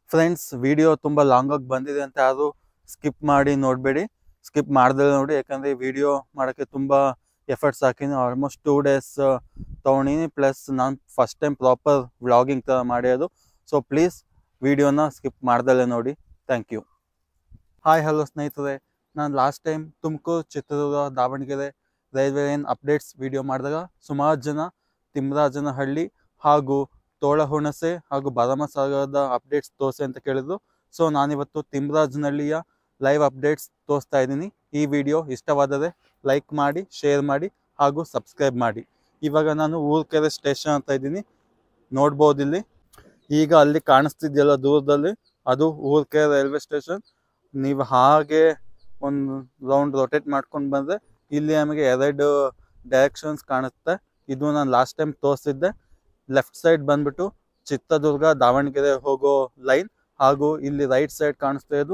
friends video ತುಂಬ ಲಾಂಗಾಗಿ ಬಂದಿದೆ ಅಂತ ಯಾರು ಸ್ಕಿಪ್ ಮಾಡಿ ನೋಡಬೇಡಿ ಸ್ಕಿಪ್ ಮಾಡ್ದೆ ನೋಡಿ ಯಾಕಂದರೆ ವಿಡಿಯೋ ಮಾಡೋಕ್ಕೆ ತುಂಬ ಎಫರ್ಟ್ಸ್ ಹಾಕಿನಿ ಆಲ್ಮೋಸ್ಟ್ ಟೂ ಡೇಸ್ ತೊಗೊಂಡಿನಿ ಪ್ಲಸ್ ನಾನು ಫಸ್ಟ್ ಟೈಮ್ ಪ್ರಾಪರ್ ವ್ಲಾಗಿಂಗ್ ಥರ ಮಾಡ್ಯೋದು ಸೊ ಪ್ಲೀಸ್ ವಿಡಿಯೋನ ಸ್ಕಿಪ್ ಮಾಡ್ದಲ್ಲೇ ನೋಡಿ ಥ್ಯಾಂಕ್ ಯು ಹಾಯ್ ಹಲೋ ಸ್ನೇಹಿತರೆ ನಾನು last time Tumakuru Chitradurga Davanagere railway line updates video ಮಾಡಿದಾಗ ಸುಮಾರು ಜನ ತಿಮ್ಮರಾಜನಹಳ್ಳಿ ಹಾಗೂ ತೋಳ ಹುಣಸೆ ಹಾಗೂ ಭರಮಸಾಗರದ ಅಪ್ಡೇಟ್ಸ್ ತೋರಿಸಿ ಅಂತ ಕೇಳಿದ್ರು ಸೊ ನಾನಿವತ್ತು ತಿಮ್ಮರಾಜನಹಳ್ಳಿಯ ಲೈವ್ ಅಪ್ಡೇಟ್ಸ್ ತೋರಿಸ್ತಾ ಇದ್ದೀನಿ ಈ ವಿಡಿಯೋ ಇಷ್ಟವಾದರೆ ಲೈಕ್ ಮಾಡಿ ಶೇರ್ ಮಾಡಿ ಹಾಗೂ ಸಬ್ಸ್ಕ್ರೈಬ್ ಮಾಡಿ ಇವಾಗ ನಾನು ಊರ್ಕೆರೆ ಸ್ಟೇಷನ್ ಅಂತ ಇದ್ದೀನಿ ನೋಡ್ಬೋದು ಇಲ್ಲಿ ಈಗ ಅಲ್ಲಿ ಕಾಣಿಸ್ತಿದೆಯಲ್ಲ ದೂರದಲ್ಲಿ ಅದು ಊರ್ಕೆರೆ ರೈಲ್ವೆ ಸ್ಟೇಷನ್ ನೀವು ಹಾಗೆ ಒಂದು ರೌಂಡ್ ರೊಟೇಟ್ ಮಾಡ್ಕೊಂಡು ಬಂದರೆ ಇಲ್ಲಿ ನಮಗೆ ಎರಡು ಡೈರೆಕ್ಷನ್ಸ್ ಕಾಣುತ್ತೆ ಇದು ನಾನು ಲಾಸ್ಟ್ ಟೈಮ್ ತೋರಿಸಿದ್ದೆ ಲೆಫ್ಟ್ ಸೈಡ್ ಬಂದ್ಬಿಟ್ಟು ಚಿತ್ರದುರ್ಗ ದಾವಣಗೆರೆ ಹೋಗೋ ಲೈನ್ ಹಾಗೂ ಇಲ್ಲಿ ರೈಟ್ ಸೈಡ್ ಕಾಣಿಸ್ತಾ ಇರೋದು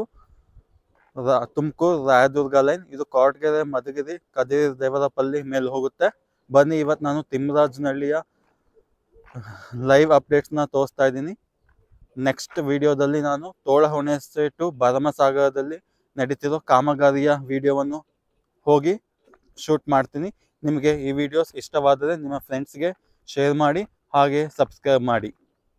ತುಮಕೂರು ರಾಯದುರ್ಗ ಲೈನ್ ಇದು ಕೊರಟಗೆರೆ ಮಧುಗಿರಿ ಕದಿರಿ ದೇವರಪಲ್ಲಿ ಮೇಲೆ ಹೋಗುತ್ತೆ ಬನ್ನಿ ಇವತ್ತು ನಾನು ತಿಮ್ಮರಾಜನಹಳ್ಳಿಯ ಲೈವ್ ಅಪ್ಡೇಟ್ಸ್ನ ತೋರಿಸ್ತಾ ಇದ್ದೀನಿ ನೆಕ್ಸ್ಟ್ ವಿಡಿಯೋದಲ್ಲಿ ನಾನು ತೋಳ ಹುಣಸೆ ಟು ಭರಮಸಾಗರದಲ್ಲಿ ನಡೀತಿರೋ ಕಾಮಗಾರಿಯ ವಿಡಿಯೋವನ್ನು ಹೋಗಿ ಶೂಟ್ ಮಾಡ್ತೀನಿ ನಿಮಗೆ ಈ ವಿಡಿಯೋಸ್ ಇಷ್ಟವಾದರೆ ನಿಮ್ಮ ಫ್ರೆಂಡ್ಸ್ಗೆ ಶೇರ್ ಮಾಡಿ ಹಾಗೆ ಸಬ್ಸ್ಕ್ರೈಬ್ ಮಾಡಿ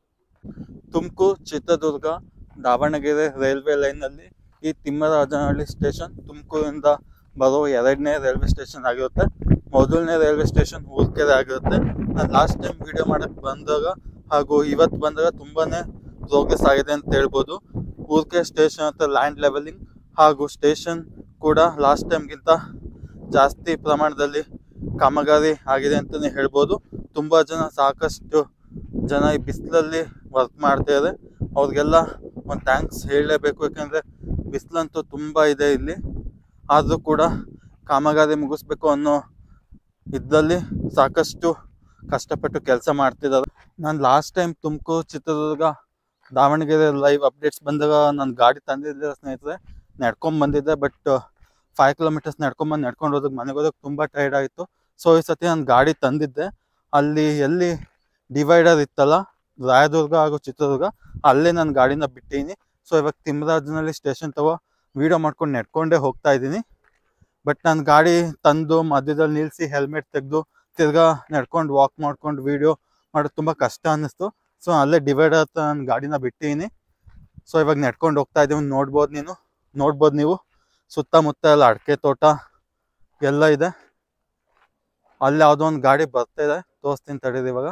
ತುಮಕೂರು ಚಿತ್ರದುರ್ಗ ದಾವಣಗೆರೆ ರೈಲ್ವೆ ಲೈನಲ್ಲಿ ಈ ತಿಮ್ಮರಾಜನಹಳ್ಳಿ ಸ್ಟೇಷನ್ ತುಮಕೂರಿಂದ ಬರೋ ಎರಡನೇ ರೈಲ್ವೆ ಸ್ಟೇಷನ್ ಆಗಿರುತ್ತೆ ಮೊದಲನೇ ರೈಲ್ವೆ ಸ್ಟೇಷನ್ ಊರ್ಕೆರೆ ಆಗಿರುತ್ತೆ ನಾನು ಲಾಸ್ಟ್ ಟೈಮ್ ವಿಡಿಯೋ ಮಾಡಕ್ಕೆ ಬಂದಾಗ ಹಾಗೂ ಇವತ್ತು ಬಂದಾಗ ತುಂಬಾನೇ ಪ್ರೋಗ್ರೆಸ್ ಆಗಿದೆ ಅಂತ ಹೇಳ್ಬೋದು ಊರ್ಕೆರೆ ಸ್ಟೇಷನ್ ಅಂತ ಲ್ಯಾಂಡ್ ಲೆವೆಲಿಂಗ್ ಹಾಗೂ ಸ್ಟೇಷನ್ ಕೂಡ ಲಾಸ್ಟ್ ಟೈಮ್ಗಿಂತ ಜಾಸ್ತಿ ಪ್ರಮಾಣದಲ್ಲಿ ಕಾಮಗಾರಿ ಆಗಿದೆ ಅಂತಲೇ ಹೇಳ್ಬೋದು ತುಂಬ ಜನ ಸಾಕಷ್ಟು ಜನ ಈ ಬಿಸಿಲಲ್ಲಿ ವರ್ಕ್ ಮಾಡ್ತಿದ್ದಾರೆ ಅವ್ರಿಗೆಲ್ಲ ಒಂದು ಥ್ಯಾಂಕ್ಸ್ ಹೇಳಲೇಬೇಕು ಯಾಕಂದರೆ ಬಿಸಿಲಂತೂ ತುಂಬ ಇದೆ ಇಲ್ಲಿ ಆದರೂ ಕೂಡ ಕಾಮಗಾರಿ ಮುಗಿಸ್ಬೇಕು ಅನ್ನೋ ಇದ್ದಲ್ಲಿ ಸಾಕಷ್ಟು ಕಷ್ಟಪಟ್ಟು ಕೆಲಸ ಮಾಡ್ತಿದ್ದಾರೆ ನಾನು last time Tumakuru Chitradurga Davanagere live updates ಬಂದಾಗ ನಾನು ಗಾಡಿ ತಂದಿದ್ದೆ ಸ್ನೇಹಿತರೆ ನಡ್ಕೊಂಡ್ ಬಂದಿದ್ದೆ ಬಟ್ ಫೈವ್ ಕಿಲೋಮೀಟರ್ಸ್ ನಡ್ಕೊಂಬಂದು ನಡ್ಕೊಂಡು ಹೋದಕ್ಕೆ ಮನೆಗೆ ಹೋದಕ್ಕೆ ತುಂಬ ಟೈರ್ಡ್ ಆಯಿತು ಸೊ ಈ ಸತಿ ನಾನು ಗಾಡಿ ತಂದಿದ್ದೆ ಅಲ್ಲಿ ಎಲ್ಲಿ ಡಿವೈಡರ್ ಇತ್ತಲ್ಲ ರಾಯದುರ್ಗ ಹಾಗೂ ಚಿತ್ರದುರ್ಗ ಅಲ್ಲೇ ನಾನು ಗಾಡಿನ ಬಿಟ್ಟೀನಿ ಸೊ ಇವಾಗ ತಿಮ್ಮರಾಜನಲ್ಲಿ ಸ್ಟೇಷನ್ ತಗೋ ವಿಡಿಯೋ ಮಾಡ್ಕೊಂಡು ನಡ್ಕೊಂಡೇ ಹೋಗ್ತಾ ಇದ್ದೀನಿ ಬಟ್ ನಾನು ಗಾಡಿ ತಂದು ಮಧ್ಯದಲ್ಲಿ ನಿಲ್ಲಿಸಿ ಹೆಲ್ಮೆಟ್ ತೆಗೆದು ತಿರ್ಗಾ ನಡ್ಕೊಂಡು ವಾಕ್ ಮಾಡ್ಕೊಂಡು ವಿಡಿಯೋ ಮಾಡೋದು ತುಂಬ ಕಷ್ಟ ಅನ್ನಿಸ್ತು ಸೊ ಅಲ್ಲೇ ಡಿವೈಡರ್ ಹತ್ರ ನಾನು ಗಾಡಿನ ಬಿಟ್ಟಿದ್ದೀನಿ ಸೊ ಇವಾಗ ನಡ್ಕೊಂಡು ಹೋಗ್ತಾ ಇದ್ದೀವಿ ನೋಡ್ಬೋದು ನೀನು ನೋಡ್ಬೋದು ನೀವು ಸುತ್ತಮುತ್ತ ಎಲ್ಲ ಅಡಿಕೆ ತೋಟ ಎಲ್ಲ ಇದೆ ಅಲ್ಲಿ ಯಾವುದೋ ಒಂದು ಗಾಡಿ ಬರ್ತಾ ಇದೆ ತೋರಿಸ್ತೀನಿ ತಡೀರಿ ಇವಾಗ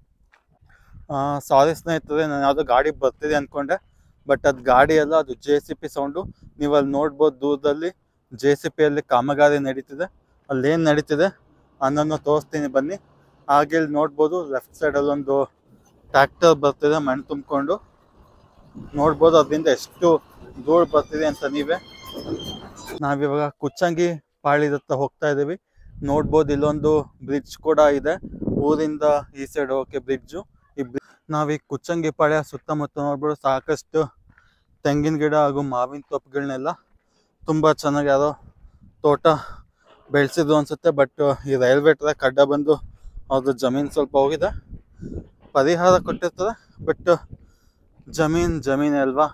ಸಾರಿ ಸ್ನೇಹಿತರೆ ನಾನು ಯಾವುದೋ ಗಾಡಿ ಬರ್ತಿದೆ ಅಂದ್ಕೊಂಡೆ ಬಟ್ ಅದು ಗಾಡಿ ಅಲ್ಲ ಅದು ಜೆ ಸಿ ಪಿ ಸೌಂಡು ನೀವು ಅಲ್ಲಿ ನೋಡ್ಬೋದು ದೂರದಲ್ಲಿ ಜೆ ಸಿ ಪಿಯಲ್ಲಿ ಕಾಮಗಾರಿ ನಡೀತಿದೆ ಅಲ್ಲಿ ಏನು ನಡೀತಿದೆ ಅನ್ನೋದನ್ನ ತೋರಿಸ್ತೀನಿ ಬನ್ನಿ ಹಾಗೆ ಇಲ್ಲಿ ನೋಡ್ಬೋದು ಲೆಫ್ಟ್ ಸೈಡಲ್ಲಿ ಒಂದು ಟ್ರ್ಯಾಕ್ಟರ್ ಬರ್ತಿದೆ ಮಣ್ಣು ತುಂಬಿಕೊಂಡು ನೋಡ್ಬೋದು ಅದರಿಂದ ಎಷ್ಟು ಧೂಳು ಬರ್ತಿದೆ ಅಂತ ನೀವೇ ನಾವಿವಾಗ ಕುಚ್ಚಂಗಿ ಪಾಳಿದತ್ತ ಹೋಗ್ತಾ ಇದ್ದೀವಿ ನೋಡ್ಬೋದು ಇಲ್ಲೊಂದು ಬ್ರಿಡ್ಜ್ ಕೂಡ ಇದೆ ಊರಿಂದ ಈ ಸೈಡ್ ಹೋಗೋಕೆ ಬ್ರಿಡ್ಜು ಈ ಬ್ರಿ ನಾವೀಗ ಕುಚ್ಚಂಗಿ ಪಾಳ್ಯ ಸುತ್ತಮುತ್ತ ನೋಡ್ಬೋದು ಸಾಕಷ್ಟು ತೆಂಗಿನ ಗಿಡ ಹಾಗೂ ಮಾವಿನ ತೋಪುಗಳನ್ನೆಲ್ಲ ತುಂಬ ಚೆನ್ನಾಗಿ ಯಾರೋ ತೋಟ ಬೆಳೆಸಿದ್ರು ಅನ್ಸುತ್ತೆ ಬಟ್ ಈ ರೈಲ್ವೆ ಟ್ರ್ಯಾಕ್ ಅಡ್ಡ ಬಂದು ಅವ್ರದ್ದು ಜಮೀನು ಸ್ವಲ್ಪ ಹೋಗಿದೆ ಪರಿಹಾರ ಕೊಟ್ಟಿರ್ತದೆ ಬಟ್ ಜಮೀನ್ ಜಮೀನೇ ಅಲ್ವಾ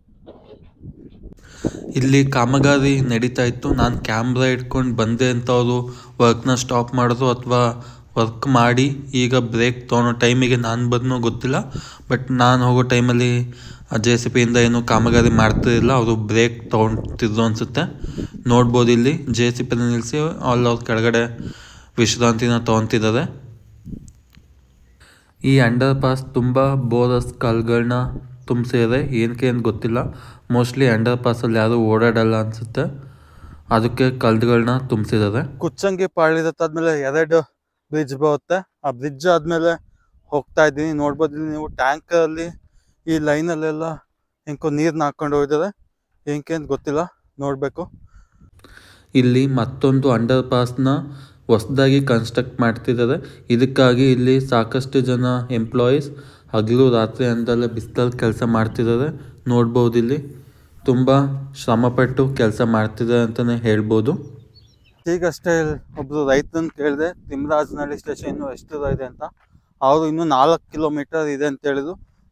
ಇಲ್ಲಿ ಕಾಮಗಾರಿ ನಡೀತಾ ಇತ್ತು ನಾನು ಕ್ಯಾಮ್ರಾ ಇಟ್ಕೊಂಡು ಬಂದೆ ಅಂತ ಅವರು ವರ್ಕ್ನ ಸ್ಟಾಪ್ ಮಾಡಿದ್ರು ಅಥವಾ ವರ್ಕ್ ಮಾಡಿ ಈಗ ಬ್ರೇಕ್ ತೊಗೊಳೋ ಟೈಮಿಗೆ ನಾನು ಬಂದನೋ ಗೊತ್ತಿಲ್ಲ ಬಟ್ ನಾನು ಹೋಗೋ ಟೈಮಲ್ಲಿ ಜೆ ಸಿ ಪಿಯಿಂದ ಏನು ಕಾಮಗಾರಿ ಮಾಡ್ತಿರಲಿಲ್ಲ ಅವರು ಬ್ರೇಕ್ ತೊಗೊಳ್ತಿದ್ರು ಅನಿಸುತ್ತೆ ನೋಡ್ಬೋದು ಇಲ್ಲಿ ಜೆ ಸಿ ಪಿನ ನಿಲ್ಲಿಸಿ ಅಲ್ಲಿ ಅವ್ರ ಕೆಳಗಡೆ ವಿಶ್ರಾಂತಿನ ತೊಗೊತಿದ್ದಾರೆ ಈ ಅಂಡರ್ ಪಾಸ್ ತುಂಬ ಬೋರಸ್ ಕಲ್ಗಳನ್ನ ತುಂಬಿಸಿದೆ ಏನಕ್ಕೆ ಅಂತ ಗೊತ್ತಿಲ್ಲ ಮೋಸ್ಟ್ಲಿ ಅಂಡರ್ ಪಾಸಲ್ಲಿ ಯಾರೂ ಓಡಾಡಲ್ಲ ಅನಿಸುತ್ತೆ ಅದಕ್ಕೆ ಕಲ್ಗಳನ್ನ ತುಂಬಿಸಿದ್ದಾರೆ ಕುಚ್ಚಂಗಿ ಪಾಳಿದತ್ತಾದ್ಮೇಲೆ ಎರಡು ಬ್ರಿಡ್ಜ್ ಬರುತ್ತೆ ಆ ಬ್ರಿಡ್ಜ್ ಆದ್ಮೇಲೆ ಹೋಗ್ತಾ ಇದ್ದೀನಿ ನೋಡ್ಬೋದು ಇಲ್ಲಿ ನೀವು ಟ್ಯಾಂಕರ್ ಅಲ್ಲಿ ಈ ಲೈನಲ್ಲೆಲ್ಲ ಹೆಂಕೋ ನೀರ್ನ ಹಾಕೊಂಡು ಹೋಗಿದ್ದಾರೆ ಹೆಂಗೆ ಅಂತ ಗೊತ್ತಿಲ್ಲ ನೋಡಬೇಕು ಇಲ್ಲಿ ಮತ್ತೊಂದು ಅಂಡರ್ ಪಾಸ್ನ ಹೊಸದಾಗಿ ಕನ್ಸ್ಟ್ರಕ್ಟ್ ಮಾಡ್ತಿದ್ದಾರೆ ಇದಕ್ಕಾಗಿ ಇಲ್ಲಿ ಸಾಕಷ್ಟು ಜನ ಎಂಪ್ಲಾಯೀಸ್ ಹಗಲು ರಾತ್ರಿ ಅಂತಲೇ ಬಿಸಿಲಲ್ಲಿ ಕೆಲಸ ಮಾಡ್ತಿದ್ದಾರೆ ನೋಡ್ಬೋದು ಇಲ್ಲಿ ತುಂಬ ಶ್ರಮಪಟ್ಟು ಕೆಲಸ ಮಾಡ್ತಿದ್ದಾರೆ ಅಂತಲೇ ಹೇಳ್ಬೋದು ಈಗಷ್ಟೇ ಒಬ್ರು ರೈತನ ಕೇಳಿದೆ ತಿಮ್ಮರಾಜನಹಳ್ಳಿ ಸ್ಟೇಷನ್ ಇನ್ನು ಎಷ್ಟು ದೂರ ಇದೆ ಅಂತ ಅವರು ಇನ್ನೂ ನಾಲ್ಕು ಕಿಲೋಮೀಟರ್ ಇದೆ ಅಂತ ಹೇಳಿದ್ರು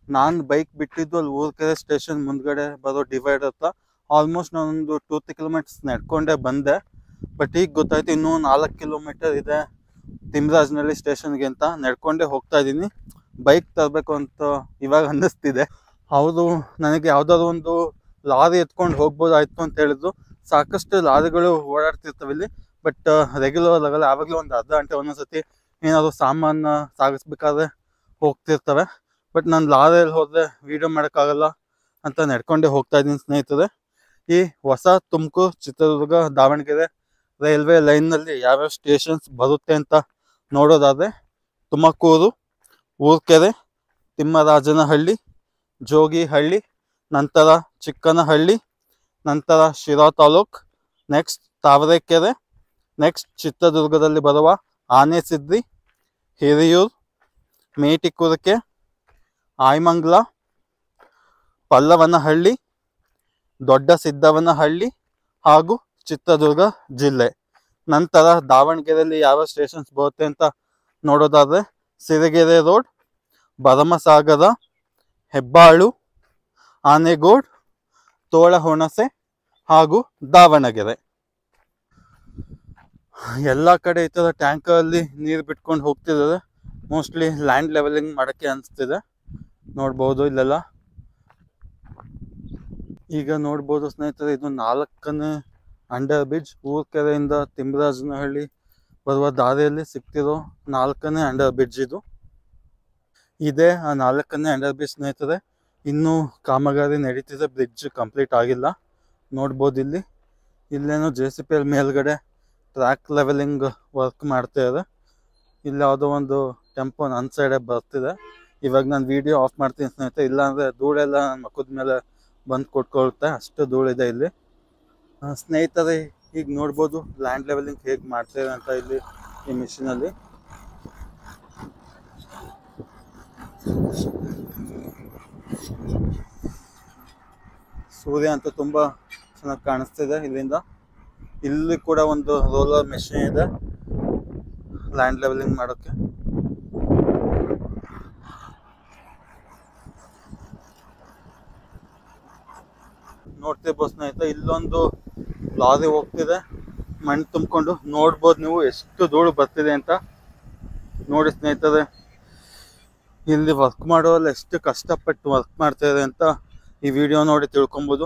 ನಾನು ಬೈಕ್ ಬಿಟ್ಟಿದ್ದು ಅಲ್ಲಿ ಊರ್ಕೆರೆ ಸ್ಟೇಷನ್ ಮುಂದ್ಗಡೆ ಬರೋ ಡಿವೈಡ್ ಹತ್ರ ಆಲ್ಮೋಸ್ಟ್ ನಾನೊಂದು ಟೂ ತ್ರೀ ಕಿಲೋಮೀಟರ್ಸ್ ನಡ್ಕೊಂಡೇ ಬಂದೆ ಬಟ್ ಈಗ ಗೊತ್ತಾಯ್ತು ಇನ್ನೂ ನಾಲ್ಕು ಕಿಲೋಮೀಟರ್ ಇದೆ ತಿಮ್ರಾಜ್ನಳ್ಳಿ ಸ್ಟೇಷನ್ಗೆ ಅಂತ ನಡ್ಕೊಂಡೇ ಹೋಗ್ತಾ ಇದ್ದೀನಿ ಬೈಕ್ ತರಬೇಕು ಅಂತ ಇವಾಗ ಅನ್ನಿಸ್ತಿದೆ ಹೌದು ನನಗೆ ಯಾವ್ದಾದ್ರು ಒಂದು ಲಾರಿ ಎತ್ಕೊಂಡು ಹೋಗ್ಬೋದಾಯ್ತು ಅಂತ ಹೇಳಿದ್ರು ಸಾಕಷ್ಟು ಲಾರಿಗಳು ಓಡಾಡ್ತಿರ್ತವೆ ಇಲ್ಲಿ ಬಟ್ ರೆಗ್ಯುಲರ್ ಆಗಲ್ಲ ಯಾವಾಗಲೂ ಒಂದು ಅರ್ಧ ಗಂಟೆ ಒಂದೊಂದ್ಸತಿ ಏನಾದ್ರು ಸಾಮಾನು ಸಾಗಿಸ್ಬೇಕಾದ್ರೆ ಹೋಗ್ತಿರ್ತವೆ ಬಟ್ ನಾನು ಲಾರಿಯಲ್ಲಿ ಹೋದ್ರೆ ವಿಡಿಯೋ ಮಾಡೋಕ್ಕಾಗಲ್ಲ ಅಂತ ನಡ್ಕೊಂಡೇ ಹೋಗ್ತಾ ಇದ್ದೀನಿ ಸ್ನೇಹಿತರೆ ಈ ಹೊಸ ತುಮಕೂರು ಚಿತ್ರದುರ್ಗ ದಾವಣಗೆರೆ ರೈಲ್ವೆ ಲೈನ್ನಲ್ಲಿ ಯಾವ್ಯಾವ ಸ್ಟೇಷನ್ಸ್ ಬರುತ್ತೆ ಅಂತ ನೋಡೋದಾದ್ರೆ ತುಮಕೂರು ಊರ್ಕೆರೆ ತಿಮ್ಮರಾಜನಹಳ್ಳಿ ಜೋಗಿಹಳ್ಳಿ ನಂತರ ಚಿಕ್ಕನಹಳ್ಳಿ ನಂತರ ಶಿರಾ ತಾಲೂಕ್ ನೆಕ್ಸ್ಟ್ ತಾವರೆಕೆರೆ ನೆಕ್ಸ್ಟ್ ಚಿತ್ರದುರ್ಗದಲ್ಲಿ ಬರುವ ಆನೆಸಿದ್ರಿ ಹಿರಿಯೂರು ಮೇಟಿಕುರಕೆ ಆಯ್ಮಂಗ್ಲ ಪಲ್ಲವನಹಳ್ಳಿ ದೊಡ್ಡ ಸಿದ್ದವನಹಳ್ಳಿ ಹಾಗೂ ಚಿತ್ರದುರ್ಗ ಜಿಲ್ಲೆ ನಂತರ ದಾವಣಗೆರೆಯಲ್ಲಿ ಯಾವ ಸ್ಟೇಷನ್ಸ್ ಬರುತ್ತೆ ಅಂತ ನೋಡೋದಾದ್ರೆ ಸಿರಿಗೆರೆ ರೋಡ್ ಭರಮಸಾಗರ ಹೆಬ್ಬಾಳು ಆನೆಗೋಡ್ ತೋಳಹುಣಸೆ ಹಾಗೂ ದಾವಣಗೆರೆ ಎಲ್ಲ ಕಡೆ ಈ ಥರ ಟ್ಯಾಂಕರಲ್ಲಿ ನೀರು ಬಿಟ್ಕೊಂಡು ಹೋಗ್ತಿದ್ದಾರೆ ಮೋಸ್ಟ್ಲಿ ಲ್ಯಾಂಡ್ ಲೆವೆಲಿಂಗ್ ಮಾಡೋಕ್ಕೆ ಅನಿಸ್ತಿದೆ ನೋಡ್ಬೋದು ಇಲ್ಲೆಲ್ಲ ಈಗ ನೋಡ್ಬೋದು ಸ್ನೇಹಿತರೆ ಇದು ನಾಲ್ಕನೇ ಅಂಡರ್ ಬ್ರಿಡ್ಜ್ ಊರ್ಕೆರೆಯಿಂದ ತಿಮ್ಮರಾಜನಹಳ್ಳಿ ಬರುವ ದಾರಿಯಲ್ಲಿ ಸಿಗ್ತಿರೋ ನಾಲ್ಕನೇ ಅಂಡರ್ ಬ್ರಿಡ್ಜ್ ಇದು ಇದೇ ಆ ನಾಲ್ಕನೇ ಅಂಡರ್ ಬ್ರಿಡ್ಜ್ ಸ್ನೇಹಿತರೆ ಇನ್ನೂ ಕಾಮಗಾರಿ ನಡೀತಿದೆ ಬ್ರಿಡ್ಜ್ ಕಂಪ್ಲೀಟ್ ಆಗಿಲ್ಲ ನೋಡ್ಬೋದು ಇಲ್ಲಿ ಇಲ್ಲೇನೋ ಜೆ ಸಿ ಪಿ ಎಲ್ ಮೇಲ್ಗಡೆ ಟ್ರ್ಯಾಕ್ ಲೆವೆಲಿಂಗ್ ವರ್ಕ್ ಮಾಡ್ತಾ ಇದೆ ಇಲ್ಲಿ ಯಾವುದೋ ಒಂದು ಟೆಂಪೋ ನನ್ನ ಸೈಡೆ ಬರ್ತಿದೆ ಇವಾಗ ನಾನು ವಿಡಿಯೋ ಆಫ್ ಮಾಡ್ತೀನಿ ಸ್ನೇಹಿತರೆ ಇಲ್ಲಾಂದರೆ ಧೂಳೆಲ್ಲ ನನ್ನ ಮುಖದ ಮೇಲೆ ಬಂದು ಕೊಟ್ಕೊಳುತ್ತೆ ಅಷ್ಟು ಧೂಳಿದೆ ಇಲ್ಲಿ ಆ, ಸ್ನೇಹಿತರೆ ಈಗ ನೋಡ್ಬೋದು ಲ್ಯಾಂಡ್ ಲೆವೆಲಿಂಗ್ ಹೇಗೆ ಮಾಡ್ತಾರೆ ಅಂತ ಇಲ್ಲಿ ಈ ಮಿಷಿನಲ್ಲಿ ಸೂರ್ಯ ಅಂತೂ ತುಂಬ ಚೆನ್ನಾಗಿ ಕಾಣಿಸ್ತಿದೆ ಇಲ್ಲಿಂದ ಇಲ್ಲಿ ಕೂಡ ಒಂದು ರೋಲರ್ ಮೆಷಿನ್ ಇದೆ ಲ್ಯಾಂಡ್ ಲೆವೆಲಿಂಗ್ ಮಾಡೋಕ್ಕೆ ನೋಡ್ತಿರ್ಬೋದು ಸ್ನೇಹಿತರೆ ಇಲ್ಲೊಂದು ಲಾರಿ ಹೋಗ್ತಿದೆ ಮಣ್ಣು ತುಂಬಿಕೊಂಡು ನೋಡ್ಬೋದು ನೀವು ಎಷ್ಟು ಧೂಳು ಬರ್ತಿದೆ ಅಂತ ನೋಡಿ ಸ್ನೇಹಿತರೆ ಇಲ್ಲಿ ವರ್ಕ್ ಮಾಡೋಲ್ಲ ಎಷ್ಟು ಕಷ್ಟಪಟ್ಟು ವರ್ಕ್ ಮಾಡ್ತಾರೆ ಅಂತ ಈ ವಿಡಿಯೋ ನೋಡಿ ತಿಳ್ಕೊಬೋದು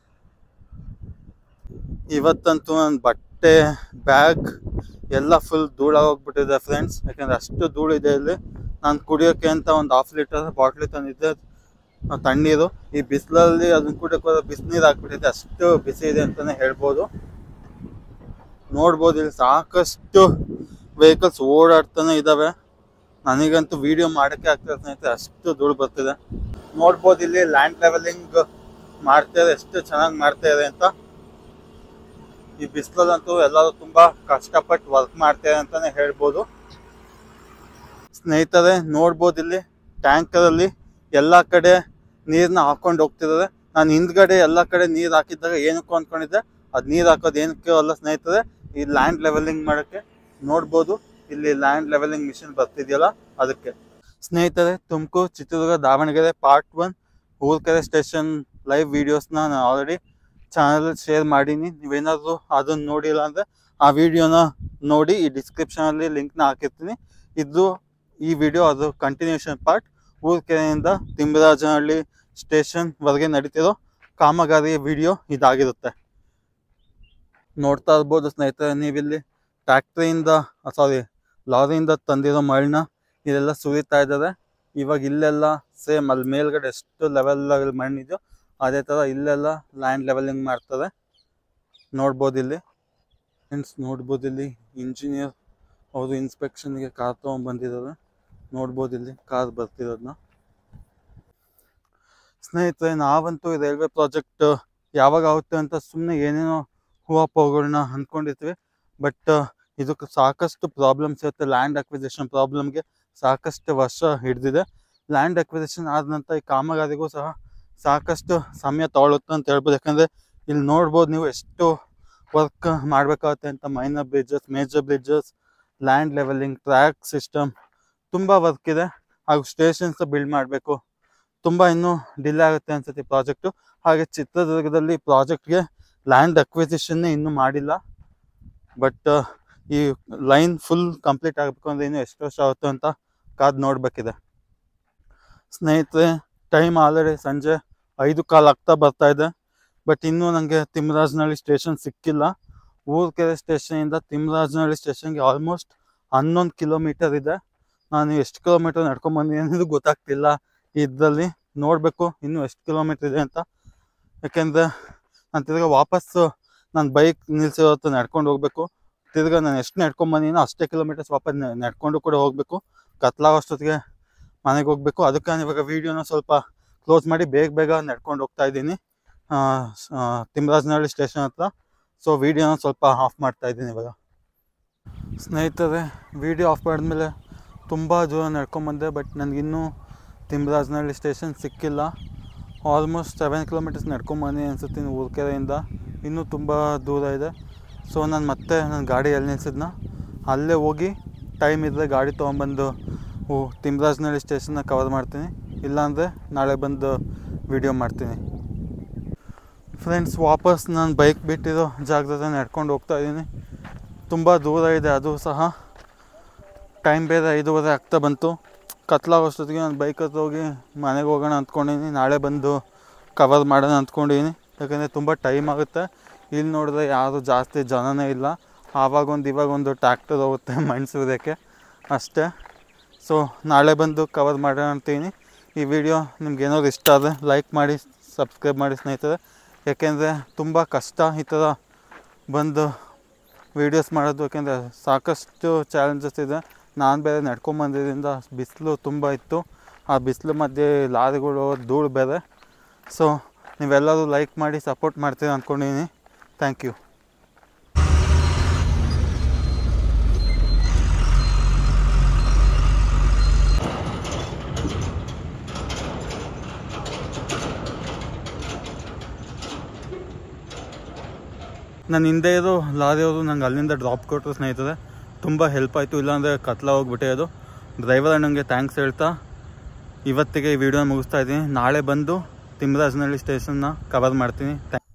ಇವತ್ತಂತೂ ನನ್ನ ಬಟ್ಟೆ ಬ್ಯಾಗ್ ಎಲ್ಲ ಫುಲ್ ಧೂಳಾಗೋಗ್ಬಿಟ್ಟಿದೆ ಫ್ರೆಂಡ್ಸ್ ಯಾಕಂದ್ರೆ ಅಷ್ಟು ಧೂಳಿದೆ ಇಲ್ಲಿ ನಾನು ಕುಡಿಯೋಕ್ಕೆ ಅಂತ ಒಂದು ಹಾಫ್ ಲೀಟರ್ ಬಾಟ್ಲಿ ತಂದಿದ್ದೆ ಆ, ತಣ್ಣೀರು ಈ ಬಿಸಿಲಲ್ಲಿ ಅದನ್ನ ಕುಡಿಯೋಕೆ ಬಿಸಿನೀರು ಹಾಕ್ಬಿಟ್ಟಿದೆ ಅಷ್ಟು ಬಿಸಿ ಇದೆ ಅಂತಾನೆ ಹೇಳ್ಬೋದು ನೋಡ್ಬೋದು ಇಲ್ಲಿ ಸಾಕಷ್ಟು ವೆಹಿಕಲ್ಸ್ ಓಡಾಡ್ತಾನೆ ಇದಾವೆ ನನಗಂತೂ ವಿಡಿಯೋ ಮಾಡೋಕ್ಕೆ ಆಗ್ತದೆ ಸ್ನೇಹಿತರೆ ಅಷ್ಟು ಧೂಳು ಬರ್ತಿದೆ ನೋಡ್ಬೋದು ಇಲ್ಲಿ ಲ್ಯಾಂಡ್ ಲೆವೆಲಿಂಗ್ ಮಾಡ್ತಾರೆ ಎಷ್ಟು ಚೆನ್ನಾಗಿ ಮಾಡ್ತಾರೆ ಅಂತ ಈ ಬಿಸಿಲಲ್ಲಂತೂ ಎಲ್ಲರೂ ತುಂಬಾ ಕಷ್ಟಪಟ್ಟು ವರ್ಕ್ ಮಾಡ್ತಾರೆ ಅಂತಾನೆ ಹೇಳ್ಬೋದು ಸ್ನೇಹಿತರೆ ನೋಡ್ಬೋದು ಇಲ್ಲಿ ಟ್ಯಾಂಕರ್ ಅಲ್ಲಿ ಎಲ್ಲಾ ಕಡೆ ನೀರ್ನ ಹಾಕೊಂಡು ಹೋಗ್ತಿದ್ದಾರೆ ನಾನು ಹಿಂದ್ಗಡೆ ಎಲ್ಲಾ ಕಡೆ ನೀರ್ ಹಾಕಿದ್ದಾಗ ಏನಕ್ಕೂ ಅನ್ಕೊಂಡಿದ್ದೆ ಅದ್ ನೀರ್ ಹಾಕೋದು ಏನಕ್ಕೆ ಅಲ್ಲ ಸ್ನೇಹಿತರೆ ಈ ಲ್ಯಾಂಡ್ ಲೆವೆಲಿಂಗ್ ಮಾಡಕ್ಕೆ ನೋಡ್ಬೋದು ಇಲ್ಲಿ ಲ್ಯಾಂಡ್ ಲೆವೆಲಿಂಗ್ ಮಿಷಿನ್ ಬರ್ತಿದೆಯಲ್ಲ ಅದಕ್ಕೆ ಸ್ನೇಹಿತರೆ Tumakuru Chitradurga Davanagere part one Urkere station live ವಿಡಿಯೋಸ್ನ ನಾನು ಆಲ್ರೆಡಿ ಚಾನಲ್ ಶೇರ್ ಮಾಡೀನಿ ನೀವೇನಾದರೂ ಅದನ್ನ ನೋಡಿಲ್ಲ ಅಂದರೆ ಆ ವಿಡಿಯೋನ ನೋಡಿ ಈ ಡಿಸ್ಕ್ರಿಪ್ಷನಲ್ಲಿ ಲಿಂಕ್ನ ಹಾಕಿರ್ತೀನಿ ಇದು ಈ ವಿಡಿಯೋ ಅದು ಕಂಟಿನ್ಯೂಷನ್ ಪಾರ್ಟ್ ಊರ್ಕೆರೆಯಿಂದ ತಿಮ್ಮರಾಜನಹಳ್ಳಿ ಸ್ಟೇಷನ್ವರೆಗೆ ನಡೀತಿರೋ ಕಾಮಗಾರಿ ವಿಡಿಯೋ ಇದಾಗಿರುತ್ತೆ ನೋಡ್ತಾ ಇರ್ಬೋದು ಸ್ನೇಹಿತರೆ ನೀವಿಲ್ಲಿ ಟ್ಯಾಕ್ಟ್ರಿಯಿಂದ ಸಾರಿ ಲಾರಿಯಿಂದ ತಂದಿರೋ ಮಣ್ಣನ್ನ ಇಲ್ಲೆಲ್ಲ ಸುರಿತಾ ಇದ್ದಾರೆ ಇವಾಗ ಇಲ್ಲೆಲ್ಲ ಸೇಮ್ ಅಲ್ಲಿ ಮೇಲ್ಗಡೆ ಎಷ್ಟು ಲೆವೆಲ್ ಮಣ್ಣಿದೆಯೋ ಅದೇ ಥರ ಇಲ್ಲೆಲ್ಲ ಲ್ಯಾಂಡ್ ಲೆವೆಲಿಂಗ್ ಮಾಡ್ತಾರೆ ನೋಡ್ಬೋದು ಇಲ್ಲಿ ಫ್ರೆಂಡ್ಸ್ ನೋಡ್ಬೋದು ಇಲ್ಲಿ ಇಂಜಿನಿಯರ್ ಅವರು ಇನ್ಸ್ಪೆಕ್ಷನ್ಗೆ ಕಾರ್ ತೊಗೊಂಡ್ಬಂದಿದ್ದಾರೆ ನೋಡ್ಬೋದು ಇಲ್ಲಿ ಕಾರ್ ಬರ್ತಿರೋದನ್ನ ಸ್ನೇಹಿತರೆ ನಾವಂತೂ ಈ ರೈಲ್ವೆ ಪ್ರಾಜೆಕ್ಟ್ ಯಾವಾಗ ಆಗುತ್ತೆ ಅಂತ ಸುಮ್ಮನೆ ಏನೇನೋ ಹೂವಪ್ಪಗಳನ್ನ ಅಂದ್ಕೊಂಡಿರ್ತೀವಿ ಬಟ್ ಇದಕ್ಕೆ ಸಾಕಷ್ಟು ಪ್ರಾಬ್ಲಮ್ಸ್ ಇರುತ್ತೆ ಲ್ಯಾಂಡ್ ಅಕ್ವಿಸಿಷನ್ ಪ್ರಾಬ್ಲಮ್ಗೆ ಸಾಕಷ್ಟು ವರ್ಷ ಹಿಡಿದಿದೆ ಲ್ಯಾಂಡ್ ಅಕ್ವಿಸಿಷನ್ ಆದ ನಂತರ ಈ ಕಾಮಗಾರಿಗೂ ಸಹ ಸಾಕಷ್ಟು ಸಮಯ ತಗೊಳುತ್ತೆ ಅಂತ ಹೇಳ್ಬೋದು ಯಾಕಂದರೆ ಇಲ್ಲಿ ನೋಡ್ಬೋದು ನೀವು ಎಷ್ಟು ವರ್ಕ್ ಮಾಡಬೇಕಾಗುತ್ತೆ ಅಂತ minor bridges major bridges land levelling track system ತುಂಬ ವರ್ಕ್ ಇದೆ ಹಾಗೂ ಸ್ಟೇಷನ್ಸ್ ಬಿಲ್ಡ್ ಮಾಡಬೇಕು ತುಂಬ ಇನ್ನೂ ಡಿಲೇ ಆಗುತ್ತೆ ಅನ್ಸುತ್ತೆ ಪ್ರಾಜೆಕ್ಟು ಹಾಗೆ ಚಿತ್ರದುರ್ಗದಲ್ಲಿ ಪ್ರಾಜೆಕ್ಟ್ಗೆ ಲ್ಯಾಂಡ್ ಅಕ್ವಿಸಿಷನ್ನೇ ಇನ್ನೂ ಮಾಡಿಲ್ಲ ಬಟ್ ಈ ಲೈನ್ ಫುಲ್ ಕಂಪ್ಲೀಟ್ ಆಗಬೇಕು ಅಂದರೆ ಇನ್ನೂ ಎಷ್ಟು ವರ್ಷ ಆಗುತ್ತೆ ಅಂತ ಕಾದು ನೋಡಬೇಕಿದೆ ಸ್ನೇಹಿತರೆ ಟೈಮ್ ಆಲ್ರೆಡಿ ಸಂಜೆ ಐದು ಕಾಲು ಆಗ್ತಾ ಬರ್ತಾ ಇದೆ ಬಟ್ ಇನ್ನೂ ನನಗೆ ತಿಮ್ಮರಾಜನಹಳ್ಳಿ ಸ್ಟೇಷನ್ ಸಿಕ್ಕಿಲ್ಲ ಊರ್ಕೆರೆ ಸ್ಟೇಷನಿಂದ ತಿಮ್ಮರಾಜನಹಳ್ಳಿ ಸ್ಟೇಷನ್ಗೆ ಆಲ್ಮೋಸ್ಟ್ ಹನ್ನೊಂದು ಕಿಲೋಮೀಟರ್ ಇದೆ ನಾನು ಎಷ್ಟು ಕಿಲೋಮೀಟರ್ ನಡ್ಕೊಂಡ್ ಬಂದಿದ್ದೀನಿ ಅನ್ನೋದು ಗೊತ್ತಾಗ್ತಿಲ್ಲ ಇದರಲ್ಲಿ ನೋಡಬೇಕು ಇನ್ನೂ ಎಷ್ಟು ಕಿಲೋಮೀಟರ್ ಇದೆ ಅಂತ ಯಾಕೆಂದರೆ ನಾನು ತಿರ್ಗಾ ವಾಪಸ್ಸು ನಾನು ಬೈಕ್ ನಿಲ್ಸಿರೋ ಹತ್ರ ನಡ್ಕೊಂಡು ಹೋಗಬೇಕು ತಿರ್ಗಾ ನಾನು ಎಷ್ಟು ನಡ್ಕೊಂಡ್ ಬಂದಿನೋ ಅಷ್ಟೇ ಕಿಲೋಮೀಟರ್ಸ್ ವಾಪಸ್ ನೆ- ನಡ್ಕೊಂಡು ಕೂಡ ಹೋಗಬೇಕು ಕತ್ಲಾಗೋಷ್ಟೊತ್ತಿಗೆ ಮನೆಗೆ ಹೋಗಬೇಕು ಅದಕ್ಕೆ ನಾನು ಇವಾಗ ವೀಡಿಯೋನ ಸ್ವಲ್ಪ ಕ್ಲೋಸ್ ಮಾಡಿ ಬೇಗ ಬೇಗ ನಡ್ಕೊಂಡು ಹೋಗ್ತಾ ಇದ್ದೀನಿ ತಿಮ್ಮರಾಜನಹಳ್ಳಿ ಸ್ಟೇಷನ್ ಹತ್ರ ಸೊ ವೀಡಿಯೋನ ಸ್ವಲ್ಪ ಆಫ್ ಮಾಡ್ತಾ ಇದ್ದೀನಿ ಇವಾಗ ಸ್ನೇಹಿತರೆ ವೀಡಿಯೋ ಆಫ್ ಮಾಡಿದ್ಮೇಲೆ ತುಂಬ ದೂರ ನಡ್ಕೊಂಬಂದೆ ಬಟ್ ನನಗಿನ್ನೂ ತಿಮ್ಮರಾಜನಹಳ್ಳಿ ಸ್ಟೇಷನ್ ಸಿಕ್ಕಿಲ್ಲ ಆಲ್ಮೋಸ್ಟ್ ಸೆವೆನ್ ಕಿಲೋಮೀಟರ್ಸ್ ನಡ್ಕೊಂಬಂದಿ ಅನ್ಸುತ್ತೆ ಇನ್ನು ಊರ್ಕೆರೆಯಿಂದ ಇನ್ನೂ ತುಂಬ ದೂರ ಇದೆ ಸೊ ನಾನು ಮತ್ತೆ ನನ್ನ ಗಾಡಿ ಎಲ್ಲಿ ನಿಲ್ಸಿದ್ನ ಅಲ್ಲೇ ಹೋಗಿ ಟೈಮ್ ಇದ್ದರೆ ಗಾಡಿ ತೊಗೊಂಬಂದು ಓ ತಿಮ್ಮರಾಜನಹಳ್ಳಿ ಸ್ಟೇಷನ್ನ ಕವರ್ ಮಾಡ್ತೀನಿ ಇಲ್ಲಾಂದರೆ ನಾಳೆ ಬಂದು ವೀಡಿಯೋ ಮಾಡ್ತೀನಿ ಫ್ರೆಂಡ್ಸ್ ವಾಪಸ್ ನಾನು ಬೈಕ್ ಬಿಟ್ಟಿರೋ ಜಾಗದ ನಡ್ಕೊಂಡು ಹೋಗ್ತಾ ಇದ್ದೀನಿ ತುಂಬ ದೂರ ಇದೆ ಅದು ಸಹ ಟೈಮ್ ಬೇರೆ ಐದೂವರೆ ಆಗ್ತಾ ಬಂತು ಕತ್ಲಾಗೋಷ್ಟೊತ್ತಿಗೆ ನಾನು ಬೈಕ್ ಹತ್ರ ಹೋಗಿ ಮನೆಗೆ ಹೋಗೋಣ ಅಂದ್ಕೊಂಡಿದ್ದೀನಿ ನಾಳೆ ಬಂದು ಕವರ್ ಮಾಡೋಣ ಅಂದ್ಕೊಂಡಿದ್ದೀನಿ ಯಾಕಂದರೆ ತುಂಬ ಟೈಮ್ ಆಗುತ್ತೆ ಇಲ್ಲಿ ನೋಡಿದ್ರೆ ಯಾರು ಜಾಸ್ತಿ ಜನನೇ ಇಲ್ಲ ಆವಾಗೊಂದು ಇವಾಗೊಂದು ಟ್ಯಾಕ್ಟರ್ ಹೋಗುತ್ತೆ ಮಣ್ಣು ಸುರಿಯೋಕ್ಕೆ ಅಷ್ಟೇ ಸೊ ನಾಳೆ ಬಂದು ಕವರ್ ಮಾಡೋಣ ಅಂತೀನಿ ಈ ವಿಡಿಯೋ ನಿಮ್ಗೆ ಏನಾದ್ರು ಇಷ್ಟ ಆದರೆ ಲೈಕ್ ಮಾಡಿ ಸಬ್ಸ್ಕ್ರೈಬ್ ಮಾಡಿ ಸ್ನೇಹಿತರೆ ಯಾಕೆಂದರೆ ತುಂಬ ಕಷ್ಟ ಈ ಥರ ಬಂದು ವೀಡಿಯೋಸ್ ಮಾಡೋದು ಯಾಕೆಂದರೆ ಸಾಕಷ್ಟು ಚಾಲೆಂಜಸ್ ಇದೆ ನಾನು ಬೇರೆ ನಡ್ಕೊಂಬಂದಿದ್ದರಿಂದ ಬಿಸಿಲು ತುಂಬ ಇತ್ತು ಆ ಬಿಸಿಲು ಮಧ್ಯೆ ಲಾರಿಗಳು ಧೂಳು ಬೇರೆ ಸೊ ನೀವೆಲ್ಲರೂ ಲೈಕ್ ಮಾಡಿ ಸಪೋರ್ಟ್ ಮಾಡ್ತೀರ ಅಂದ್ಕೊಂಡಿದ್ದೀನಿ ಥ್ಯಾಂಕ್ ಯು ನನ್ನ ಹಿಂದೆ ಇರೋ ಲಾರಿಯವರು ನಂಗೆ ಅಲ್ಲಿಂದ ಡ್ರಾಪ್ ಕೊಟ್ಟರು ಸ್ನೇಹಿತರೆ ತುಂಬ ಹೆಲ್ಪ್ ಆಯಿತು ಇಲ್ಲಾಂದರೆ ಕತ್ಲ ಹೋಗ್ಬಿಟ್ಟೆ ಅದು ಡ್ರೈವರ್ ಅಣ್ಣಂಗೆ ಥ್ಯಾಂಕ್ಸ್ ಹೇಳ್ತಾ ಇವತ್ತಿಗೆ ಈ ವಿಡಿಯೋನ ಮುಗಿಸ್ತಾ ಇದ್ದೀನಿ ನಾಳೆ ಬಂದು ತಿಮ್ಮರಾಜನಹಳ್ಳಿ ಸ್ಟೇಷನ್ನ ಕವರ್ ಮಾಡ್ತೀನಿ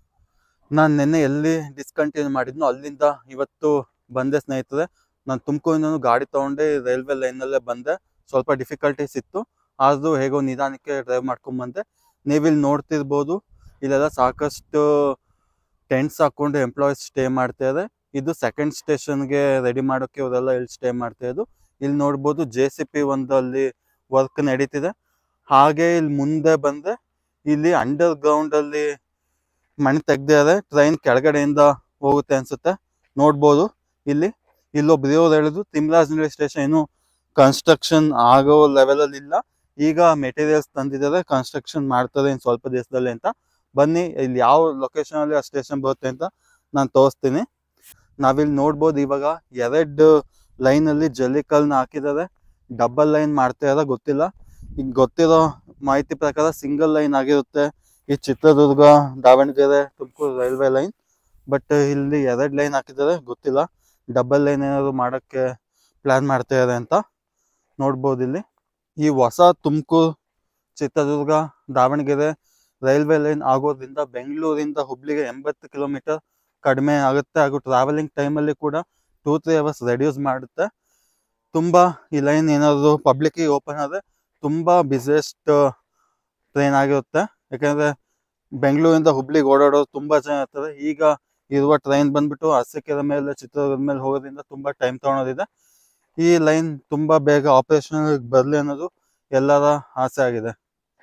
ನಾನು ನಿನ್ನೆ ಎಲ್ಲಿ ಡಿಸ್ಕಂಟಿನ್ಯೂ ಮಾಡಿದ್ನೋ ಅಲ್ಲಿಂದ ಇವತ್ತು ಬಂದೆ ಸ್ನೇಹಿತರೆ ನಾನು ತುಮಕೂರಿನೂ ಗಾಡಿ ತೊಗೊಂಡೆ ರೈಲ್ವೆ ಲೈನಲ್ಲೇ ಬಂದೆ ಸ್ವಲ್ಪ ಡಿಫಿಕಲ್ಟೀಸ್ ಇತ್ತು ಆದರೂ ಹೇಗೋ ನಿಧಾನಕ್ಕೆ ಡ್ರೈವ್ ಮಾಡ್ಕೊಂಬಂದೆ ನೀವಿಲ್ಲಿ ನೋಡ್ತಿರ್ಬೋದು ಇಲ್ಲೆಲ್ಲ ಸಾಕಷ್ಟು ಟೆಂಟ್ಸ್ ಹಾಕೊಂಡು ಎಂಪ್ಲಾಯೀಸ್ ಸ್ಟೇ ಮಾಡ್ತಾರೆ ಇದು ಸೆಕೆಂಡ್ ಸ್ಟೇಷನ್ಗೆ ರೆಡಿ ಮಾಡೋಕ್ಕೆ ಇವರೆಲ್ಲ ಇಲ್ಲಿ ಸ್ಟೇ ಮಾಡ್ತಾ ಇದ್ದು ಇಲ್ಲಿ ನೋಡ್ಬೋದು ಜೆ ಸಿ ಪಿ ಒಂದು ಅಲ್ಲಿ ವರ್ಕ್ ನಡೀತಿದೆ ಹಾಗೆ ಇಲ್ಲಿ ಮುಂದೆ ಬಂದ್ರೆ ಇಲ್ಲಿ ಅಂಡರ್ ಗ್ರೌಂಡ್ ಅಲ್ಲಿ ಮಣ್ಣು ತೆಗ್ದಿದ್ದಾರೆ ಟ್ರೈನ್ ಕೆಳಗಡೆಯಿಂದ ಹೋಗುತ್ತೆ ಅನ್ಸುತ್ತೆ ನೋಡ್ಬೋದು ಇಲ್ಲಿ ಇಲ್ಲೊಬ್ರು ಇವ್ರು ಹೇಳಿದ್ರು ತಿಮ್ರಾಜನಹಳ್ಳಿ ಸ್ಟೇಷನ್ ಏನು ಕನ್ಸ್ಟ್ರಕ್ಷನ್ ಆಗೋ ಲೆವೆಲ್ ಅಲ್ಲಿ ಇಲ್ಲ ಈಗ ಮೆಟೀರಿಯಲ್ಸ್ ತಂದಿದ್ದಾರೆ ಕನ್ಸ್ಟ್ರಕ್ಷನ್ ಮಾಡ್ತಾರೆ ಇನ್ನು ಸ್ವಲ್ಪ ದಿವಸದಲ್ಲಿ ಅಂತ ಬನ್ನಿ ಇಲ್ಲಿ ಯಾವ ಲೊಕೇಶನ್ ಅಲ್ಲಿ ಆ ಸ್ಟೇಷನ್ ಬರುತ್ತೆ ಅಂತ ನಾನು ತೋರಿಸ್ತೀನಿ ನಾವಿಲ್ಲಿ ನೋಡ್ಬೋದು ಇವಾಗ ಎರಡು ಲೈನ್ ಅಲ್ಲಿ ಜಲ್ಲಿಕಲ್ನ ಹಾಕಿದ್ದಾರೆ ಡಬಲ್ ಲೈನ್ ಮಾಡ್ತಾ ಇರೋ ಗೊತ್ತಿಲ್ಲ ಈಗ ಗೊತ್ತಿರೋ ಮಾಹಿತಿ ಪ್ರಕಾರ ಸಿಂಗಲ್ ಲೈನ್ ಆಗಿರುತ್ತೆ ಈ Chitradurga Davanagere Tumakuru railway line but ಇಲ್ಲಿ ಎರಡು ಲೈನ್ ಹಾಕಿದ್ದಾರೆ ಗೊತ್ತಿಲ್ಲ ಡಬಲ್ ಲೈನ್ ಏನಾದ್ರು ಮಾಡೋಕ್ಕೆ ಪ್ಲಾನ್ ಮಾಡ್ತಾ ಇದ್ದಾರೆ ಅಂತ ನೋಡ್ಬೋದು ಇಲ್ಲಿ ಈ ಹೊಸ ತುಮಕೂರು ಚಿತ್ರದುರ್ಗ ದಾವಣಗೆರೆ ರೈಲ್ವೆ ಲೈನ್ ಆಗೋದ್ರಿಂದ ಬೆಂಗಳೂರಿಂದ ಹುಬ್ಳಿಗೆ ಎಂಬತ್ತು ಕಿಲೋಮೀಟರ್ ಕಡಿಮೆ ಆಗುತ್ತೆ ಹಾಗೂ ಟ್ರಾವೆಲಿಂಗ್ ಟೈಮಲ್ಲಿ ಕೂಡ ಟೂ ತ್ರೀ ಅವರ್ಸ್ ರೆಡ್ಯೂಸ್ ಮಾಡುತ್ತೆ ತುಂಬ ಈ ಲೈನ್ ಏನಾದರೂ ಪಬ್ಲಿಕ್ಕಿಗೆ ಓಪನ್ ಆದರೆ ತುಂಬ ಬಿಸಿಯೆಸ್ಟ್ ಟ್ರೈನ್ ಆಗಿರುತ್ತೆ ಯಾಕೆಂದರೆ ಬೆಂಗಳೂರಿಂದ ಹುಬ್ಳಿಗೆ ಓಡಾಡೋರು ತುಂಬ ಜನ ಇರ್ತಾರೆ ಈಗ ಇರುವ ಟ್ರೈನ್ ಬಂದ್ಬಿಟ್ಟು ಅರಸೀಕೆರೆ ಮೇಲೆ ಚಿತ್ರದುರ್ಗದ ಮೇಲೆ ಹೋಗೋದ್ರಿಂದ ತುಂಬ ಟೈಮ್ ತೊಗೊಳೋದಿದೆ ಈ ಲೈನ್ ತುಂಬ ಬೇಗ ಆಪರೇಷನಲ್ ಬರಲಿ ಅನ್ನೋದು ಎಲ್ಲರ ಆಸೆ ಆಗಿದೆ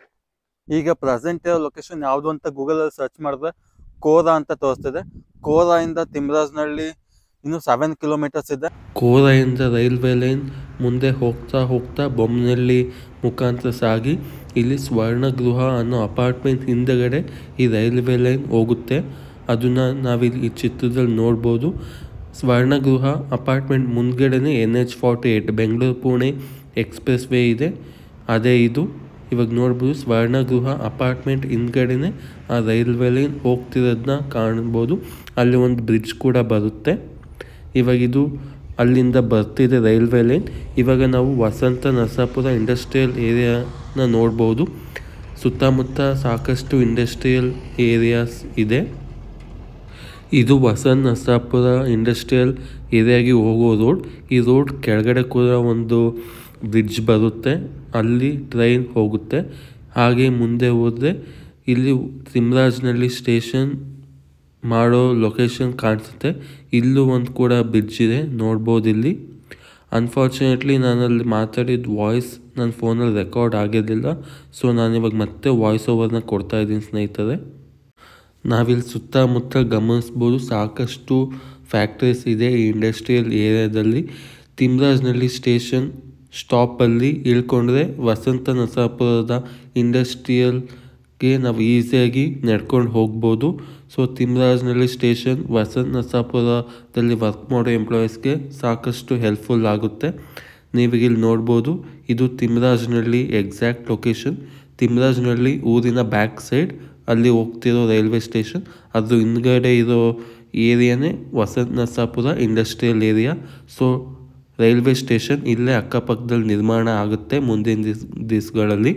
ಈಗ ಪ್ರೆಸೆಂಟ್ ಇರೋ ಲೊಕೇಶನ್ ಯಾವುದು ಅಂತ ಗೂಗಲಲ್ಲಿ ಸರ್ಚ್ ಮಾಡಿದ್ರೆ ಕೋರಾ ಅಂತ ತೋರಿಸ್ತಿದೆ ಕೋರಾ ಇಂದ ತಿಮ್ರಾಜನಹಳ್ಳಿ ಇನ್ನು ಸೆವೆನ್ ಕಿಲೋಮೀಟರ್ಸ್ ಇದೆ ಕೋರೆಯಿಂದ ರೈಲ್ವೆ ಲೈನ್ ಮುಂದೆ ಹೋಗ್ತಾ ಹೋಗ್ತಾ ಬೊಮ್ಮನಹಳ್ಳಿ ಮುಖಾಂತರ ಸಾಗಿ ಇಲ್ಲಿ ಸ್ವರ್ಣಗೃಹ ಅನ್ನೋ ಅಪಾರ್ಟ್ಮೆಂಟ್ ಹಿಂದೆಗಡೆ ಈ ರೈಲ್ವೆ ಲೈನ್ ಹೋಗುತ್ತೆ ಅದನ್ನು ನಾವಿಲ್ಲಿ ಈ ಚಿತ್ರದಲ್ಲಿ ನೋಡ್ಬೋದು ಸ್ವರ್ಣಗೃಹ ಅಪಾರ್ಟ್ಮೆಂಟ್ ಮುಂದ್ಗಡೆನೇ N H forty eight Bengaluru Pune expressway ಇದೆ ಅದೇ ಇದು ಇವಾಗ ನೋಡ್ಬೋದು ಸ್ವರ್ಣಗೃಹ ಅಪಾರ್ಟ್ಮೆಂಟ್ ಹಿಂದ್ಗಡೆನೇ ಆ ರೈಲ್ವೆ ಲೈನ್ ಹೋಗ್ತಿರೋದನ್ನ ಕಾಣ್ಬೋದು ಅಲ್ಲಿ ಒಂದು ಬ್ರಿಡ್ಜ್ ಕೂಡ ಬರುತ್ತೆ ಇವಾಗ ಇದು ಅಲ್ಲಿಂದ ಬರ್ತಿದೆ ರೈಲ್ವೆ ಲೈನ್ ಇವಾಗ ನಾವು ವಸಂತ ನರಸಾಪುರ ಇಂಡಸ್ಟ್ರಿಯಲ್ ಏರಿಯಾನ ನೋಡ್ಬೋದು ಸುತ್ತಮುತ್ತ ಸಾಕಷ್ಟು ಇಂಡಸ್ಟ್ರಿಯಲ್ ಏರಿಯಾಸ್ ಇದೆ ಇದು ವಸಂತ್ ನರಸಾಪುರ ಇಂಡಸ್ಟ್ರಿಯಲ್ ಏರಿಯಾಗೆ ಹೋಗೋ ರೋಡ್ ಈ ರೋಡ್ ಕೆಳಗಡೆ ಕೂಡ ಒಂದು ಬ್ರಿಡ್ಜ್ ಬರುತ್ತೆ ಅಲ್ಲಿ ಟ್ರೈನ್ ಹೋಗುತ್ತೆ ಹಾಗೆ ಮುಂದೆ ಹೋದರೆ ಇಲ್ಲಿ ತಿಮ್ರಾಜ್ನಳ್ಳಿ ಸ್ಟೇಷನ್ ಮಾಡೋ ಲೊಕೇಶನ್ ಕಾಣಿಸುತ್ತೆ ಇಲ್ಲೂ ಒಂದು ಕೂಡ ಬ್ರಿಡ್ಜ್ ಇದೆ ನೋಡ್ಬೋದು ಇಲ್ಲಿ ಅನ್ಫಾರ್ಚುನೇಟ್ಲಿ ನಾನಲ್ಲಿ ಮಾತಾಡಿದ ವಾಯ್ಸ್ ನನ್ನ ಫೋನಲ್ಲಿ ರೆಕಾರ್ಡ್ ಆಗಿರಲಿಲ್ಲ ಸೊ ನಾನಿವಾಗ ಮತ್ತೆ ವಾಯ್ಸ್ ಓವರ್ನ ಕೊಡ್ತಾ ಇದ್ದೀನಿ ಸ್ನೇಹಿತರೆ ನಾವಿಲ್ಲಿ ಸುತ್ತಮುತ್ತ ಗಮನಿಸ್ಬೋದು ಸಾಕಷ್ಟು ಫ್ಯಾಕ್ಟ್ರೀಸ್ ಇದೆ ಈ ಇಂಡಸ್ಟ್ರಿಯಲ್ ಏರಿಯಾದಲ್ಲಿ ತಿಮ್ರಾಜ್ನಳ್ಳಿ ಸ್ಟೇಷನ್ ಸ್ಟಾಪಲ್ಲಿ ಇಳ್ಕೊಂಡ್ರೆ ವಸಂತ ನರಸಾಪುರದ ಇಂಡಸ್ಟ್ರಿಯಲ್ಗೆ ನಾವು ಈಸಿಯಾಗಿ ನಡ್ಕೊಂಡು ಹೋಗ್ಬೋದು ಸೊ ತಿಮ್ರಾಜ್ನಳ್ಳಿ ಸ್ಟೇಷನ್ ವಸಂತ ನರಸಾಪುರದಲ್ಲಿ ವರ್ಕ್ ಮಾಡೋ ಎಂಪ್ಲಾಯೀಸ್ಗೆ ಸಾಕಷ್ಟು ಹೆಲ್ಪ್ಫುಲ್ ಆಗುತ್ತೆ ನೀವೀಗ ಇಲ್ಲಿ ನೋಡ್ಬೋದು ಇದು ತಿಮ್ರಾಜ್ನಳ್ಳಿ ಎಕ್ಸಾಕ್ಟ್ ಲೊಕೇಶನ್ ತಿಮ್ರಾಜ್ನಳ್ಳಿ ಊರಿನ ಬ್ಯಾಕ್ ಸೈಡ್ ಅಲ್ಲಿ ಹೋಗ್ತಿರೋ ರೈಲ್ವೆ ಸ್ಟೇಷನ್ ಅದ್ರ ಹಿಂದ್ಗಡೆ ಇರೋ ಏರಿಯಾನೇ Vasantha Narasapura industrial area so railway station ಇಲ್ಲೇ ಅಕ್ಕಪಕ್ಕದಲ್ಲಿ ನಿರ್ಮಾಣ ಆಗುತ್ತೆ ಮುಂದಿನ ದಿಸ್ ದಿವಸಗಳಲ್ಲಿ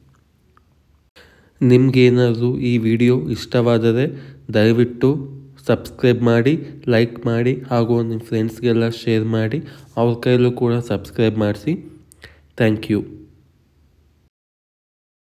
ನಿಮಗೇನಾದರೂ ಈ ವಿಡಿಯೋ ಇಷ್ಟವಾದರೆ ದಯವಿಟ್ಟು ಸಬ್ಸ್ಕ್ರೈಬ್ ಮಾಡಿ ಲೈಕ್ ಮಾಡಿ ಹಾಗೂ ನಿಮ್ಮ ಫ್ರೆಂಡ್ಸ್ಗೆಲ್ಲ ಶೇರ್ ಮಾಡಿ ಅವ್ರ ಕೈಲೂ ಕೂಡ ಸಬ್ಸ್ಕ್ರೈಬ್ ಮಾಡಿಸಿ ಥ್ಯಾಂಕ್ ಯು